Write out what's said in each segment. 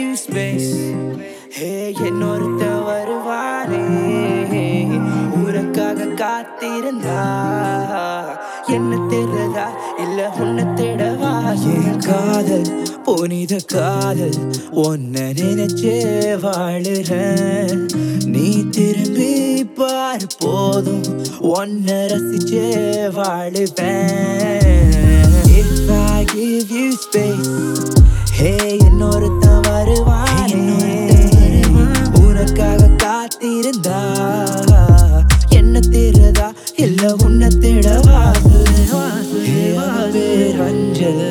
space ஹே என்னொருத்த வருவானே உனக்காக காத்திருந்தா என்ன தேடுறதா இல்ல உன்னை தேடவா என் காதல் புனித காதல் உன்னை நினைச்சே வாழுறேன் நீ திரும்பி பார் போதும் உன்னை ரசிச்சே வாழுவேன் If I give you space ஹே இன்னொருத்தன் வருவானே உனக்காக காத்திருந்தா என்ன தேடுறதா இல்ல உன்னை தேடவா ஹே, அவ பேர் அஞ்சல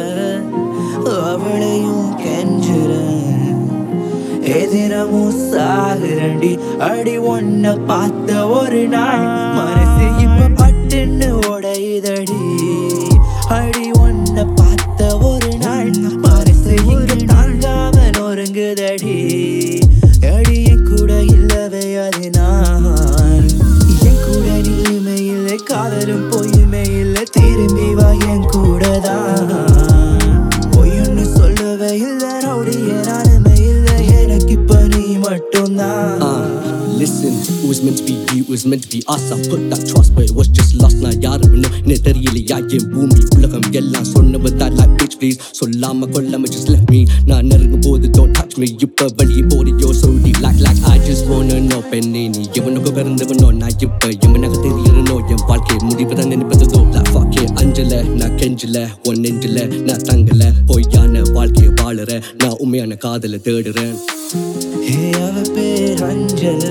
அவளையும் கெஞ்சுறேன் எதிரமும் சாகுரண்டி அடி ஒன்ன பார்த்த ஒரு நாள் மனசு இப்ப பட்டுன்னு உடையுதடி அடி ஒன்ன பார்த்த ஒரு நாள் மனசு இங்க தாங்காம நொறுங்குதடி அடி என் கூட இல்லவே அது நான் என் கூட நீயுமே இல்லை காதலும் பொய்யுமே இல்லை திரும்பி வா என் கூட தான் பொய்யுன்னு சொல்லவே இல்லை ரவுடிய நானுமே இல்லை எனக்கு இப்ப நீ மட்டும்தான் Listen, it was meant to be you, it was meant to be us. I put that trust, but it was just lost. நான் யாரும் இன்னும் என்ன தெரியலையா என் பூமி உலகம் எல்லாம் சொன்னவ that like bitch please சொல்லாம கொல்லாம just left me நான் நெருங்கும் போது don't touch me இப்ப வெளியே போறியோ சொல்லி like like I just wanna know பெண்ணே நீ எவனுக்கு பிறந்தவனோ நான் இப்ப எவனாக தெரியறனோ என் வாழ்க்கை முடிவுதான் நினைப்பதோ like fuck it அஞ்சல நான் கெஞ்சல உன் நெஞ்சல நான் தங்கல பொய்யான வாழ்க்கையை வாழற நான் உண்மையான காதலை தேடுறேன் ஹே அவ பேர் அஞ்சல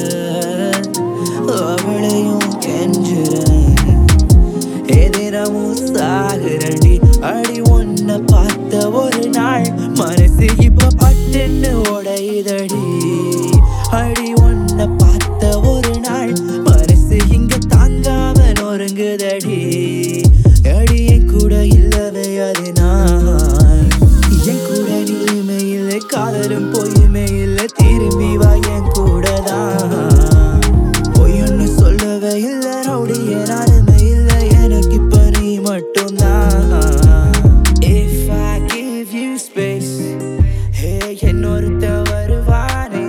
அவளையும் கெஞ்சுறேன் எதிரமும் சாகுரண்டி அடி ஒன்ன பார்த்த ஒரு நாள் மனசு இப்ப பட்டுன்னு உடையுதடி அடி ஒன்ன பார்த்த ஒரு நாள் மனசு இங்க தாங்காம நொறுங்குதடி அடி என் கூட இல்லவே அது நான் என் கூட நீயுமே இல்லை காதலும் பொய்யுமே இல்லை திரும்பி வா என் கூட தான் பொய்யுன்னு சொல்லவே இல்லை ரவுடிய நானுமே இல்லை எனக்கு இப்ப நீ மட்டும்தான் If I give you space ஹே என்னொருத்த வருவானே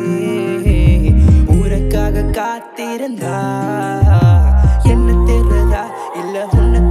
உனக்காக காத்திருந்தா என்ன தேடுறதா இல்ல உன்னை